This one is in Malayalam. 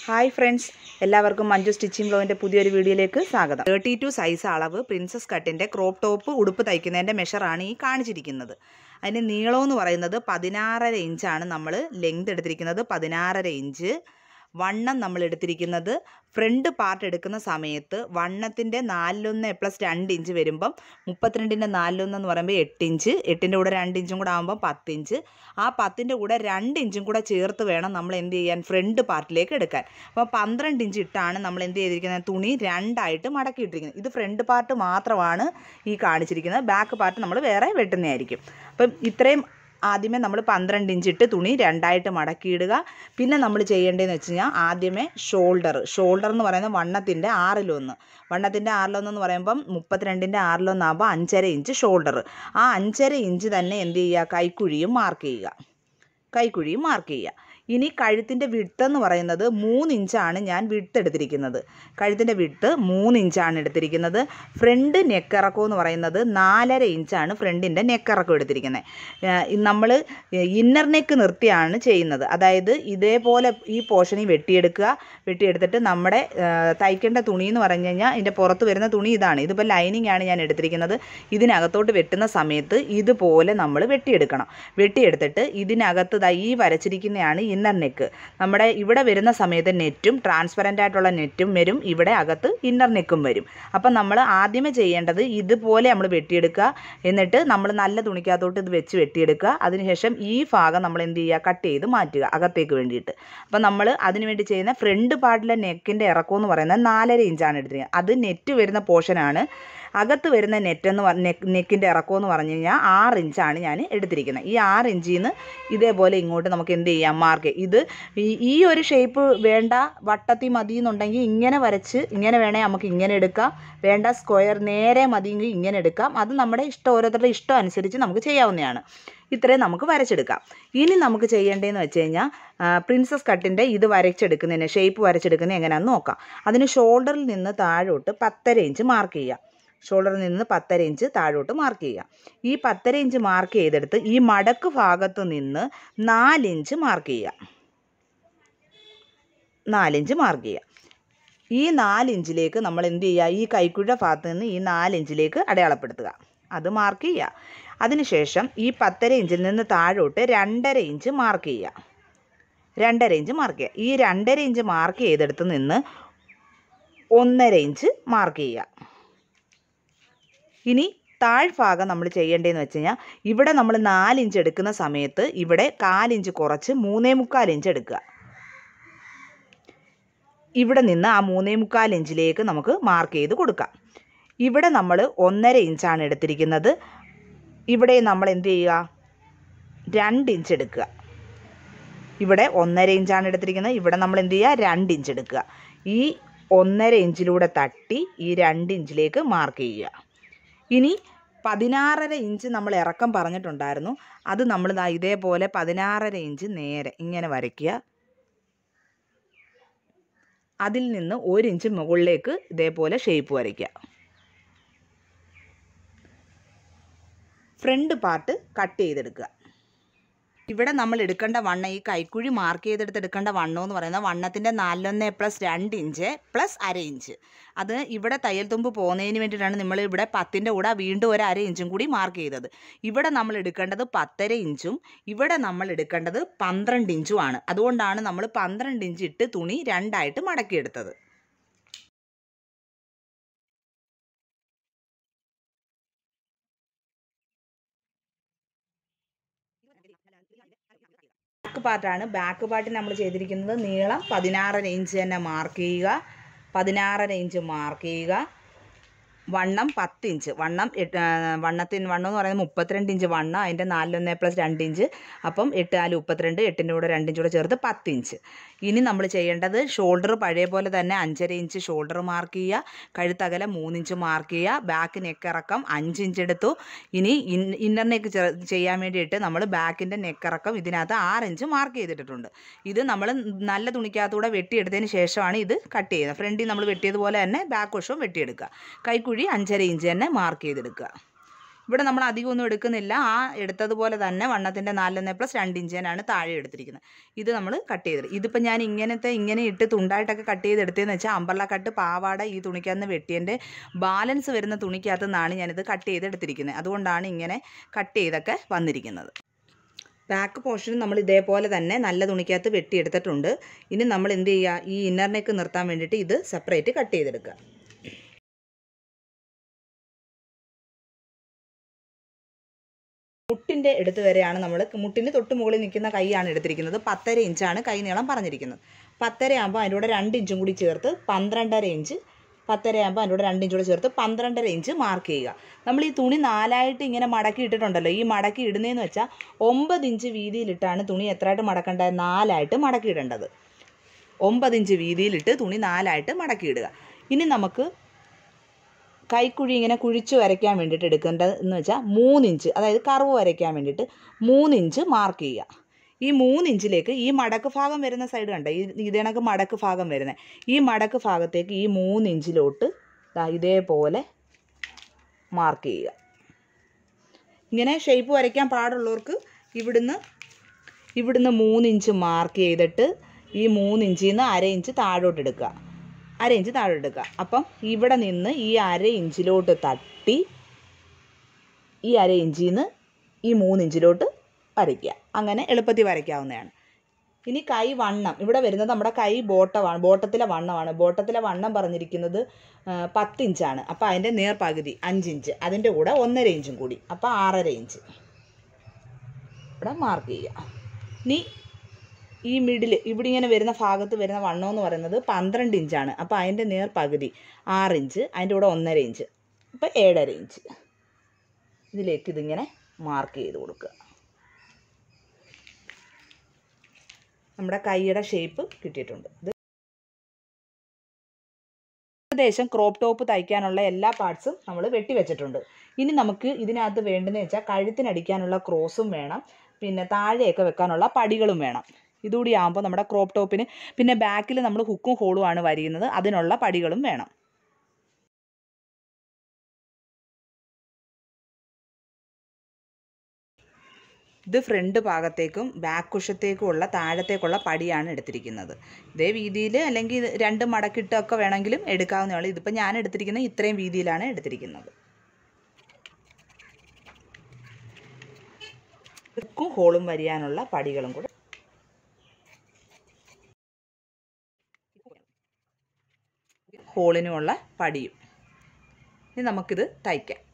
ഹായ് ഫ്രണ്ട്സ് എല്ലാവർക്കും മഞ്ജു സ്റ്റിച്ചിങ് ബ്ലോഗിൻ്റെ പുതിയൊരു വീഡിയോയിലേക്ക് സ്വാഗതം തേർട്ടി ടു സൈസ് അളവ് പ്രിൻസസ് കട്ടിൻ്റെ ക്രോപ്പ് ടോപ്പ് ഉടുപ്പ് തയ്ക്കുന്നതിൻ്റെ മെഷറാണ് ഈ കാണിച്ചിരിക്കുന്നത് അതിൻ്റെ നീളം എന്ന് പറയുന്നത് പതിനാറര ഇഞ്ചാണ് നമ്മൾ ലെങ്ത് എടുത്തിരിക്കുന്നത് പതിനാറര ഇഞ്ച് വണ്ണം നമ്മൾ എടുത്തിരിക്കുന്നത് ഫ്രണ്ട് പാർട്ട് എടുക്കുന്ന സമയത്ത് വണ്ണത്തിൻ്റെ നാലിലൊന്ന് പ്ലസ് രണ്ട് ഇഞ്ച് വരുമ്പം മുപ്പത്തിരണ്ടിൻ്റെ നാലിലൊന്ന് എന്ന് പറയുമ്പോൾ എട്ട് ഇഞ്ച് എട്ടിൻ്റെ കൂടെ രണ്ട് ഇഞ്ചും കൂടെ ആകുമ്പോൾ പത്ത് ഇഞ്ച് ആ പത്തിൻ്റെ കൂടെ രണ്ട് ഇഞ്ചും കൂടെ ചേർത്ത് വേണം നമ്മൾ എന്ത് ചെയ്യാൻ ഫ്രണ്ട് പാർട്ടിലേക്ക് എടുക്കാൻ അപ്പോൾ പന്ത്രണ്ട് ഇഞ്ച് ഇട്ടാണ് നമ്മൾ എന്ത് ചെയ്തിരിക്കുന്നത് തുണി രണ്ടായിട്ട് മടക്കിയിട്ടിരിക്കുന്നത് ഇത് ഫ്രണ്ട് പാർട്ട് മാത്രമാണ് ഈ കാണിച്ചിരിക്കുന്നത് ബാക്ക് പാർട്ട് നമ്മൾ വേറെ വെട്ടുന്നതായിരിക്കും അപ്പം ഇത്രയും ആദ്യമേ നമ്മൾ പന്ത്രണ്ട് ഇഞ്ച് ഇട്ട് തുണി രണ്ടായിട്ട് മടക്കിയിടുക പിന്നെ നമ്മൾ ചെയ്യേണ്ടതെന്ന് വെച്ച് കഴിഞ്ഞാൽ ആദ്യമേ ഷോൾഡർ ഷോൾഡർ എന്ന് പറയുന്നത് വണ്ണത്തിൻ്റെ ആറിലൊന്ന് വണ്ണത്തിൻ്റെ ആറിലൊന്നെന്ന് പറയുമ്പം മുപ്പത്തിരണ്ടിൻ്റെ ആറിലൊന്നാകുമ്പോൾ അഞ്ചര ഇഞ്ച് ഷോൾഡർ ആ അഞ്ചര ഇഞ്ച് തന്നെ എന്ത് ചെയ്യുക കൈക്കുഴിയും മാർക്ക് ചെയ്യുക കൈക്കുഴിയും മാർക്ക് ചെയ്യുക ഇനി കഴുത്തിൻ്റെ വിട്ട് എന്ന് പറയുന്നത് മൂന്ന് ഇഞ്ചാണ് ഞാൻ വിട്ട് എടുത്തിരിക്കുന്നത് കഴുത്തിൻ്റെ വിട്ട് മൂന്ന് ഇഞ്ചാണ് എടുത്തിരിക്കുന്നത് ഫ്രണ്ട് നെക്കിറക്കം എന്ന് പറയുന്നത് നാലര ഇഞ്ചാണ് ഫ്രണ്ടിൻ്റെ നെക്കിറക്കം എടുത്തിരിക്കുന്നത് നമ്മൾ ഇന്നർ നെക്ക് നിർത്തിയാണ് ചെയ്യുന്നത് അതായത് ഇതേപോലെ ഈ പോർഷനിൽ വെട്ടിയെടുക്കുക വെട്ടിയെടുത്തിട്ട് നമ്മുടെ തയ്ക്കേണ്ട തുണി എന്ന് പറഞ്ഞു കഴിഞ്ഞാൽ ഇതിൻ്റെ പുറത്ത് വരുന്ന തുണി ഇതാണ് ഇതിപ്പോൾ ലൈനിങ് ആണ് ഞാൻ എടുത്തിരിക്കുന്നത് ഇതിനകത്തോട്ട് വെട്ടുന്ന സമയത്ത് ഇതുപോലെ നമ്മൾ വെട്ടിയെടുക്കണം വെട്ടിയെടുത്തിട്ട് ഇതിനകത്ത് ദാ ഈ വരച്ചിരിക്കുന്നതാണ് ഇന്നർ നെക്ക് നമ്മുടെ ഇവിടെ വരുന്ന സമയത്ത് നെറ്റും ട്രാൻസ്പെറൻ്റ് ആയിട്ടുള്ള നെറ്റും വരും ഇവിടെ അകത്ത് ഇന്നർ നെക്കും വരും അപ്പം നമ്മൾ ആദ്യമേ ചെയ്യേണ്ടത് ഇതുപോലെ നമ്മൾ വെട്ടിയെടുക്കുക എന്നിട്ട് നമ്മൾ നല്ല തുണിക്കകത്തോട്ട് ഇത് വെച്ച് വെട്ടിയെടുക്കുക അതിനുശേഷം ഈ ഭാഗം നമ്മൾ എന്ത് ചെയ്യുക കട്ട് ചെയ്ത് മാറ്റുക അകത്തേക്ക് വേണ്ടിയിട്ട് അപ്പം നമ്മൾ അതിന് വേണ്ടി ചെയ്യുന്ന ഫ്രണ്ട് പാർട്ടിലെ നെക്കിൻ്റെ ഇറക്കം എന്ന് പറയുന്നത് നാലര ഇഞ്ചാണ് എടുത്തിരിക്കുന്നത് അത് നെറ്റ് വരുന്ന പോർഷനാണ് അകത്ത് വരുന്ന നെറ്റ് എന്ന് പറഞ്ഞ നെക്ക് നെക്കിൻ്റെ ഇറക്കം എന്ന് പറഞ്ഞു കഴിഞ്ഞാൽ ആറ് ഇഞ്ചാണ് ഞാൻ എടുത്തിരിക്കുന്നത് ഈ ആറ് ഇഞ്ചിൽ നിന്ന് ഇതേപോലെ ഇങ്ങോട്ട് നമുക്ക് എന്ത് ചെയ്യാം മാർക്ക് ഇത് ഈ ഈ ഒരു ഷേപ്പ് വേണ്ട വട്ടത്തിൽ മതി എന്നുണ്ടെങ്കിൽ ഇങ്ങനെ വരച്ച് ഇങ്ങനെ വേണേൽ നമുക്ക് ഇങ്ങനെ എടുക്കാം വേണ്ട സ്ക്വയർ നേരെ മതിയെങ്കിൽ ഇങ്ങനെ എടുക്കാം അത് നമ്മുടെ ഇഷ്ടം ഓരോരുത്തരുടെ ഇഷ്ടം അനുസരിച്ച് നമുക്ക് ചെയ്യാവുന്നതാണ് ഇത്രയും നമുക്ക് വരച്ചെടുക്കാം ഇനി നമുക്ക് ചെയ്യേണ്ടതെന്ന് വെച്ച് കഴിഞ്ഞാൽ പ്രിൻസസ് കട്ടിൻ്റെ ഇത് വരച്ചെടുക്കുന്നതിന് ഷേപ്പ് വരച്ചെടുക്കുന്നത് എങ്ങനെയാണെന്ന് നോക്കാം അതിന് ഷോൾഡറിൽ നിന്ന് താഴോട്ട് പത്തര ഇഞ്ച് മാർക്ക് ചെയ്യുക ഷോൾഡറിൽ നിന്ന് പത്തര ഇഞ്ച് താഴോട്ട് മാർക്ക് ചെയ്യുക ഈ പത്തര ഇഞ്ച് മാർക്ക് ചെയ്തെടുത്ത് ഈ മടക്ക് ഭാഗത്ത് നിന്ന് നാലിഞ്ച് മാർക്ക് ചെയ്യുക നാലിഞ്ച് മാർക്ക് ചെയ്യുക ഈ നാലിഞ്ചിലേക്ക് നമ്മൾ എന്ത് ചെയ്യുക ഈ കൈക്കുഴ ഭാഗത്ത് നിന്ന് ഈ നാലിഞ്ചിലേക്ക് അടയാളപ്പെടുത്തുക അത് മാർക്ക് ചെയ്യുക അതിനുശേഷം ഈ പത്തര ഇഞ്ചിൽ നിന്ന് താഴോട്ട് രണ്ടര ഇഞ്ച് മാർക്ക് ചെയ്യുക രണ്ടര ഇഞ്ച് മാർക്ക് ചെയ്യുക ഈ രണ്ടര ഇഞ്ച് മാർക്ക് ചെയ്തെടുത്ത് നിന്ന് ഒന്നര ഇഞ്ച് മാർക്ക് ചെയ്യുക ഇനി താഴ്ഭാഗം നമ്മൾ ചെയ്യേണ്ടതെന്ന് വെച്ച് കഴിഞ്ഞാൽ ഇവിടെ നമ്മൾ നാലിഞ്ച് എടുക്കുന്ന സമയത്ത് ഇവിടെ കാലിഞ്ച് കുറച്ച് മൂന്നേ മുക്കാൽ ഇഞ്ച് എടുക്കുക ഇവിടെ നിന്ന് ആ മൂന്നേ മുക്കാൽ ഇഞ്ചിലേക്ക് നമുക്ക് മാർക്ക് ചെയ്ത് കൊടുക്കാം ഇവിടെ നമ്മൾ ഒന്നര ഇഞ്ചാണ് എടുത്തിരിക്കുന്നത് ഇവിടെ നമ്മൾ എന്ത് ചെയ്യുക രണ്ട് ഇഞ്ച് എടുക്കുക ഇവിടെ ഒന്നര ഇഞ്ചാണ് എടുത്തിരിക്കുന്നത് ഇവിടെ നമ്മൾ എന്ത് ചെയ്യുക രണ്ട് ഇഞ്ച് എടുക്കുക ഈ ഒന്നര ഇഞ്ചിലൂടെ തട്ടി ഈ രണ്ട് ഇഞ്ചിലേക്ക് മാർക്ക് ചെയ്യുക ഇനി പതിനാറര ഇഞ്ച് നമ്മൾ ഇറക്കം പറഞ്ഞിട്ടുണ്ടായിരുന്നു അത് നമ്മൾ ഇതേപോലെ പതിനാറര ഇഞ്ച് നേരെ ഇങ്ങനെ വരയ്ക്കുക അതിൽ നിന്ന് ഒരു ഇഞ്ച് മുകളിലേക്ക് ഇതേപോലെ ഷേപ്പ് വരയ്ക്കുക ഫ്രണ്ട് പാർട്ട് കട്ട് ചെയ്തെടുക്കുക ഇവിടെ നമ്മൾ എടുക്കേണ്ട വണ്ണം ഈ കൈക്കുഴി മാർക്ക് ചെയ്തെടുത്ത് എടുക്കേണ്ട വണ്ണം എന്ന് പറയുന്നത് വണ്ണത്തിൻ്റെ നാലിലൊന്ന് പ്ലസ് രണ്ട് ഇഞ്ച് പ്ലസ് അര ഇഞ്ച് അത് ഇവിടെ തയ്യൽ തുമ്പ് പോകുന്നതിന് വേണ്ടിയിട്ടാണ് നമ്മൾ ഇവിടെ പത്തിൻ്റെ കൂടെ വീണ്ടും ഒരു അര ഇഞ്ചും കൂടി മാർക്ക് ചെയ്തത് ഇവിടെ നമ്മൾ എടുക്കേണ്ടത് പത്തര ഇഞ്ചും ഇവിടെ നമ്മൾ എടുക്കേണ്ടത് പന്ത്രണ്ട് ഇഞ്ചും ആണ് അതുകൊണ്ടാണ് നമ്മൾ പന്ത്രണ്ട് ഇഞ്ച് ഇട്ട് തുണി രണ്ടായിട്ട് മടക്കിയെടുത്തത് ബാക്ക് പാർട്ടാണ് ബാക്ക് പാർട്ടിൽ നമ്മൾ ചെയ്തിരിക്കുന്നത് നീളം പതിനാറര ഇഞ്ച് തന്നെ മാർക്ക് ചെയ്യുക പതിനാറര ഇഞ്ച് മാർക്ക് ചെയ്യുക വണ്ണം പത്ത് ഇഞ്ച് വണ്ണം എട്ട് വണ്ണത്തിന് വണ്ണം എന്ന് പറയുന്നത് മുപ്പത്തിരണ്ട് ഇഞ്ച് വണ്ണം അതിൻ്റെ നാലിലൊന്ന് പ്ലസ് രണ്ട് ഇഞ്ച് അപ്പം എട്ട് നാല് മുപ്പത്തിരണ്ട് എട്ടിൻ്റെ കൂടെ രണ്ട് ഇഞ്ച് കൂടെ ചേർത്ത് പത്ത് ഇഞ്ച് ഇനി നമ്മൾ ചെയ്യേണ്ടത് ഷോൾഡർ പഴയ പോലെ തന്നെ അഞ്ചര ഇഞ്ച് ഷോൾഡർ മാർക്ക് ചെയ്യുക കഴുത്തകല മൂന്നിഞ്ച് മാർക്ക് ചെയ്യുക ബാക്ക് നെക്കിറക്കം അഞ്ച് ഇഞ്ച് എടുത്തു ഇനി ഇൻ ഇന്നർ നെക്ക് ചെയ്യാൻ വേണ്ടിയിട്ട് നമ്മൾ ബാക്കിൻ്റെ നെക്കിറക്കം ഇതിനകത്ത് ആറ് ഇഞ്ച് മാർക്ക് ചെയ്തിട്ടുണ്ട് ഇത് നമ്മൾ നല്ല തുണിക്കകത്തൂടെ വെട്ടിയെടുത്തതിന് ശേഷമാണ് ഇത് കട്ട് ചെയ്യുന്നത് ഫ്രണ്ടിൽ നമ്മൾ വെട്ടിയതുപോലെ തന്നെ ബാക്ക് വശവും വെട്ടിയെടുക്കുക കൈക്കുഴി അഞ്ചര ഇഞ്ച് തന്നെ മാർക്ക് ചെയ്തെടുക്കുക ഇവിടെ നമ്മൾ അധികം ഒന്നും എടുക്കുന്നില്ല ആ എടുത്തതുപോലെ തന്നെ വണ്ണത്തിൻ്റെ നാലിലൊന്ന് പ്ലസ് രണ്ട് ഇഞ്ചിനാണ് താഴെ എടുത്തിരിക്കുന്നത് ഇത് നമ്മൾ കട്ട് ചെയ്ത് ഇതിപ്പോൾ ഞാൻ ഇങ്ങനത്തെ ഇങ്ങനെ ഇട്ട് തുണ്ടായിട്ടൊക്കെ കട്ട് ചെയ്തെടുത്തതെന്ന് വെച്ചാൽ അമ്പർല കട്ട് പാവാട ഈ തുണിക്കകത്ത് വെട്ടിയതിൻ്റെ ബാലൻസ് വരുന്ന തുണിക്കകത്ത് നിന്നാണ് ഞാനിത് കട്ട് ചെയ്തെടുത്തിരിക്കുന്നത് അതുകൊണ്ടാണ് ഇങ്ങനെ കട്ട് ചെയ്തൊക്കെ വന്നിരിക്കുന്നത് ബാക്ക് പോർഷൻ നമ്മൾ ഇതേപോലെ തന്നെ നല്ല തുണിക്കകത്ത് വെട്ടിയെടുത്തിട്ടുണ്ട് ഇനി നമ്മൾ എന്ത് ചെയ്യുക ഈ ഇന്നർ നെക്ക് നിർത്താൻ വേണ്ടിയിട്ട് ഇത് സെപ്പറേറ്റ് കട്ട് ചെയ്തെടുക്കുക മുട്ടിൻ്റെ അടുത്ത് വരെയാണ് നമ്മൾ മുട്ടിന് തൊട്ട് മുകളിൽ നിൽക്കുന്ന കൈയാണ് എടുത്തിരിക്കുന്നത് പത്തര ഇഞ്ചാണ് കൈ നീളം പറഞ്ഞിരിക്കുന്നത് പത്തര ആകുമ്പോൾ അതിൻ്റെ കൂടെ രണ്ട് ഇഞ്ചും കൂടി ചേർത്ത് പന്ത്രണ്ടര ഇഞ്ച് പത്തര ആകുമ്പോൾ അതിൻ്റെ കൂടെ രണ്ട് ഇഞ്ച് കൂടെ ചേർത്ത് പന്ത്രണ്ടര ഇഞ്ച് മാർക്ക് ചെയ്യുക നമ്മൾ ഈ തുണി നാലായിട്ട് ഇങ്ങനെ മടക്കി ഇട്ടിട്ടുണ്ടല്ലോ ഈ മടക്കി ഇടുന്നതെന്ന് വെച്ചാൽ ഒമ്പത് ഇഞ്ച് വീതിയിലിട്ടാണ് തുണി എത്രയായിട്ട് മടക്കേണ്ടത് നാലായിട്ട് മടക്കി ഇടേണ്ടത് ഒമ്പത് ഇഞ്ച് വീതിയിലിട്ട് തുണി നാലായിട്ട് മടക്കി ഇടുക ഇനി നമുക്ക് കൈക്കുഴി ഇങ്ങനെ കുഴിച്ച് വരയ്ക്കാൻ വേണ്ടിയിട്ട് എടുക്കേണ്ടത് എന്ന് വെച്ചാൽ മൂന്നിഞ്ച് അതായത് കർവ് വരയ്ക്കാൻ വേണ്ടിയിട്ട് മൂന്നിഞ്ച് മാർക്ക് ചെയ്യുക ഈ മൂന്നിഞ്ചിലേക്ക് ഈ മടക്ക് ഭാഗം വരുന്ന സൈഡ് കണ്ട ഈ ഇതേണക്ക് മടക്ക് ഭാഗം വരുന്നത് ഈ മടക്ക് ഭാഗത്തേക്ക് ഈ മൂന്നിഞ്ചിലോട്ട് ദാ ഇതേപോലെ മാർക്ക് ചെയ്യുക ഇങ്ങനെ ഷേപ്പ് വരയ്ക്കാൻ പാടുള്ളവർക്ക് ഇവിടുന്ന് ഇവിടുന്ന് മൂന്നിഞ്ച് മാർക്ക് ചെയ്തിട്ട് ഈ മൂന്നിഞ്ചിൽ നിന്ന് അര ഇഞ്ച് താഴോട്ട് എടുക്കുക അര ഇഞ്ച് താഴോട്ട് എടുക്കുക അപ്പം ഇവിടെ നിന്ന് ഈ അര ഇഞ്ചിലോട്ട് തട്ടി ഈ അര ഇഞ്ചിൽ നിന്ന് ഈ മൂന്നിഞ്ചിലോട്ട് വരയ്ക്കുക അങ്ങനെ എളുപ്പത്തിൽ വരയ്ക്കാവുന്നതാണ് ഇനി കൈ വണ്ണം ഇവിടെ വരുന്നത് നമ്മുടെ കൈ ബോട്ടമാണ് ബോട്ടത്തിലെ വണ്ണമാണ് ബോട്ടത്തിലെ വണ്ണം പറഞ്ഞിരിക്കുന്നത് ആ, പത്ത് ഇഞ്ചാണ് അപ്പോൾ അതിൻ്റെ നേർപകുതി അഞ്ചിഞ്ച് അതിൻ്റെ കൂടെ ഒന്നര ഇഞ്ചും കൂടി അപ്പോൾ ആറര ഇഞ്ച് ഇവിടെ മാർക്ക് ചെയ്യുക ഇനി ഈ മിഡിൽ ഇവിടെ ഇങ്ങനെ വരുന്ന ഭാഗത്ത് വരുന്ന വണ്ണം എന്ന് പറയുന്നത് പന്ത്രണ്ട് ഇഞ്ചാണ് അപ്പോൾ അതിൻ്റെ നേർ പകുതി ആറ് ഇഞ്ച് അതിൻ്റെ കൂടെ ഒന്നര ഇഞ്ച് അപ്പോൾ ഏഴര ഇഞ്ച് ഇതിലേക്ക് ഇതിങ്ങനെ മാർക്ക് ചെയ്ത് കൊടുക്കുക നമ്മുടെ കൈയുടെ ഷേപ്പ് കിട്ടിയിട്ടുണ്ട് ഇത് ഏകദേശം ക്രോപ്പ് ടോപ്പ് തയ്ക്കാനുള്ള എല്ലാ പാർട്സും നമ്മൾ വെട്ടി വെച്ചിട്ടുണ്ട് ഇനി നമുക്ക് ഇതിനകത്ത് വേണ്ടതെന്ന് വെച്ചാൽ കഴുത്തിനടിക്കാനുള്ള ക്രോസും വേണം പിന്നെ താഴെയൊക്കെ വെക്കാനുള്ള പടികളും വേണം ഇതുകൂടി ആകുമ്പോൾ നമ്മുടെ ക്രോപ്പ് ടോപ്പിന് പിന്നെ ബാക്കിൽ നമ്മൾ ഹുക്കും ഹോളുമാണ് വരിയുന്നത് അതിനുള്ള പടികളും വേണം ഇത് ഫ്രണ്ട് ഭാഗത്തേക്കും ബാക്ക് കുഷത്തേക്കും ഉള്ള താഴത്തേക്കുള്ള പടിയാണ് എടുത്തിരിക്കുന്നത് ഇതേ വീതിയിൽ അല്ലെങ്കിൽ ഇത് രണ്ട് മടക്കിട്ടൊക്കെ വേണമെങ്കിലും എടുക്കാവുന്നേ ഉള്ളൂ ഇതിപ്പോൾ ഞാൻ എടുത്തിരിക്കുന്നത് ഇത്രയും വീതിയിലാണ് എടുത്തിരിക്കുന്നത് ഹുക്കും ഹോളും വരിയാനുള്ള പടികളും കൂടെ ഹോളിനുമുള്ള പടിയും ഇനി നമുക്കിത് തയ്ക്കാം